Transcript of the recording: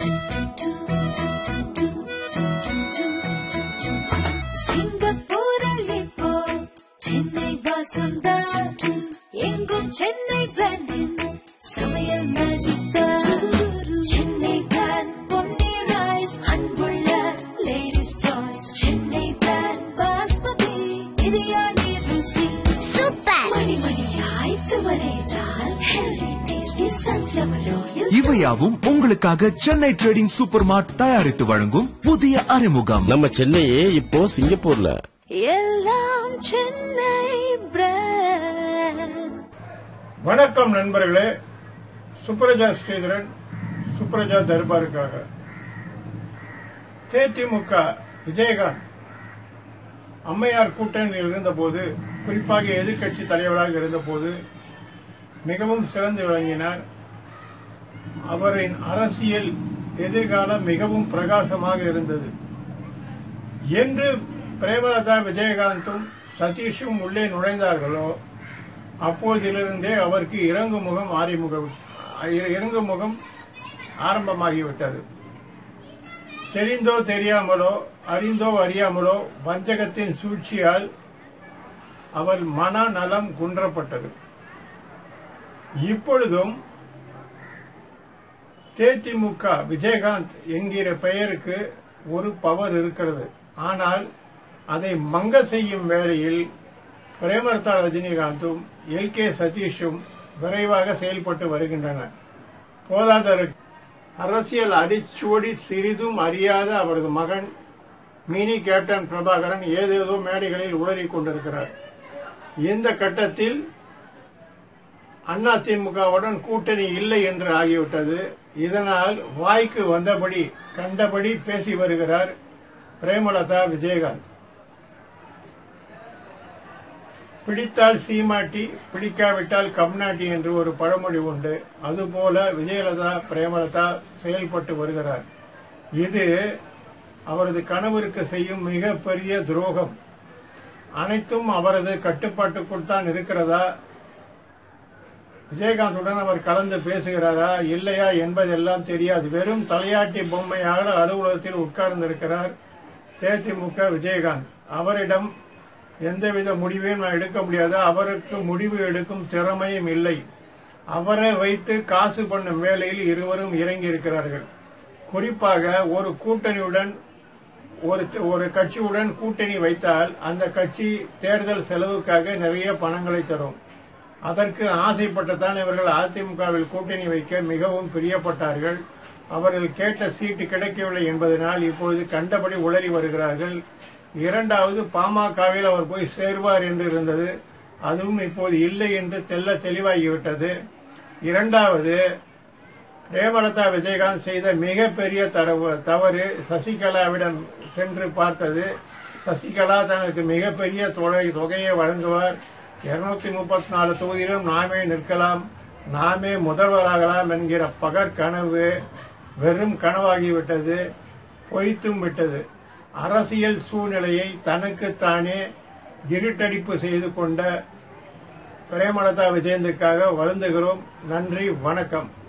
சிங்கப்பூரில் இப்போ சென்னை வாசந்தா எங்கும் சென்னை பிராண்டின் சமையல் magic Chennai brand Ponni rice அன்புள்ள ladies choice Chennai brand basmati biryani ருசி சூப்பர் மணிமணியாய் துவரைத்தால் ஹெல்தி டேஸ்டி சன்ஃபிளவர் ஆயில் இவையாவும் உங்களுக்காக சென்னை ட்ரேடிங் சூப்பர் மார்ட் தயாரித்து வழங்கும் புதிய அறிமுகம் நம்ம சென்னையே இப்போ சிங்கப்பூர்ல எல்லாம் சென்னை பிராண்ட் வணக்கம் நண்பர்களே சுப்ரஜா ஸ்ரீதரன் சுப்ரஜா தர்பாருக்காக தேதிமுக விஜயகாந்த் அம்மையார் கூட்டணியில் இருந்தபோது குறிப்பாக எதிர்க்கட்சி தலைவராக இருந்தபோது மிகவும் சிறந்து விளங்கினார் அவரின் அரசியல் எதிர்காலம் மிகவும் பிரகாசமாக இருந்தது என்று பிரேமலதா விஜயகாந்தும் சதீஷும் உள்ளே நுழைந்தார்களோ அப்போதிலிருந்தே அவருக்கு இறங்கு முகம் ஆறிமுகம் இறங்கு முகம் ஆரம்பமாகிவிட்டது தெரிந்தோ தெரியாமலோ அறிந்தோ அறியாமலோ வஞ்சகத்தின் சூழ்ச்சியால் அவர் மனநலம் குன்றப்பட்டது இப்பொழுதும் தேதிமுக விஜயகாந்த் என்கிற பெயருக்கு ஒரு பவர் இருக்கிறது ஆனால் அதை மங்க செய்யும் வேளையில் பிரேமலதா ரஜினிகாந்தும் எல் கே சதீஷும் விரைவாக செயல்பட்டு வருகின்றனர் போதாதற்கு அரசியல் அடிச்சுவடி சிறிதும் அறியாத அவரது மகன் மினி கேப்டன் பிரபாகரன் ஏதேதோ மேடைகளில் உளறிக் கொண்டிருக்கிறார் இந்த கட்டத்தில் அதிமுகவுடன் கூட்டணி இல்லை என்று ஆகிவிட்டது இதனால் வாய்க்கு வந்தபடி கண்டபடி பேசி வருகிறார் பிரேமலதா விஜயகாந்த் பிடித்தால் சீமாட்டி பிடிக்காவிட்டால் கம்நாட்டி என்று ஒரு பழமொழி உண்டு அதுபோல விஜயலதா பிரேமலதா செயல்பட்டு வருகிறார் இது அவரது கணவருக்கு செய்யும் மிகப்பெரிய துரோகம் அனைத்தும் அவரது கட்டுப்பாட்டுக்குள் தான் இருக்கிறதா விஜயகாந்துடன் அவர் கலந்து பேசுகிறாரா இல்லையா என்பதெல்லாம் தெரியாது வெறும் தலையாட்டி பொம்மையாக அலுவலகத்தில் உட்கார்ந்திருக்கிறார் தேதிமுக விஜயகாந்த் அவரிடம் எந்தவித முடிவையும் நான் எடுக்க முடியாது அவருக்கு முடிவு எடுக்கும் திறமையும் இல்லை அவரை வைத்து காசு பண்ணும் வேலையில் இருவரும் இறங்கி இருக்கிறார்கள் குறிப்பாக ஒரு கூட்டணியுடன் ஒரு ஒரு கட்சியுடன் கூட்டணி வைத்தால் அந்த கட்சி தேர்தல் செலவுக்காக நிறைய பணங்களை தரும் அதற்கு ஆசைப்பட்டுத்தான் இவர்கள் அதிமுகவில் கூட்டணி வைக்க மிகவும் பிரியப்பட்டார்கள் அவர்கள் கேட்ட சீட்டு கிடைக்கவில்லை என்பதனால் இப்பொழுது கண்டபடி உளறி வருகிறார்கள் இரண்டாவது பாமகவில் அவர் போய் சேருவார் என்று இருந்தது அதுவும் இப்போது இல்லை என்று தெல்ல தெளிவாகிவிட்டது இரண்டாவது பிரேமலதா விஜயகாந்த் செய்த மிகப்பெரிய தரவு தவறு சசிகலாவிடம் சென்று பார்த்தது சசிகலா தனக்கு மிகப்பெரிய தொகை தொகையை வழங்குவார் இருநூத்தி முப்பத்தி நாலு தொகுதியிலும் நாமே நிற்கலாம் நாமே முதல்வராகலாம் என்கிற பகற்கனவு வெறும் கனவாகிவிட்டது பொய்த்தும் விட்டது அரசியல் சூழ்நிலையை தனக்குத்தானே இருட்டடிப்பு செய்து கொண்ட பிரேமலதா விஜயந்துக்காக வருந்துகிறோம் நன்றி வணக்கம்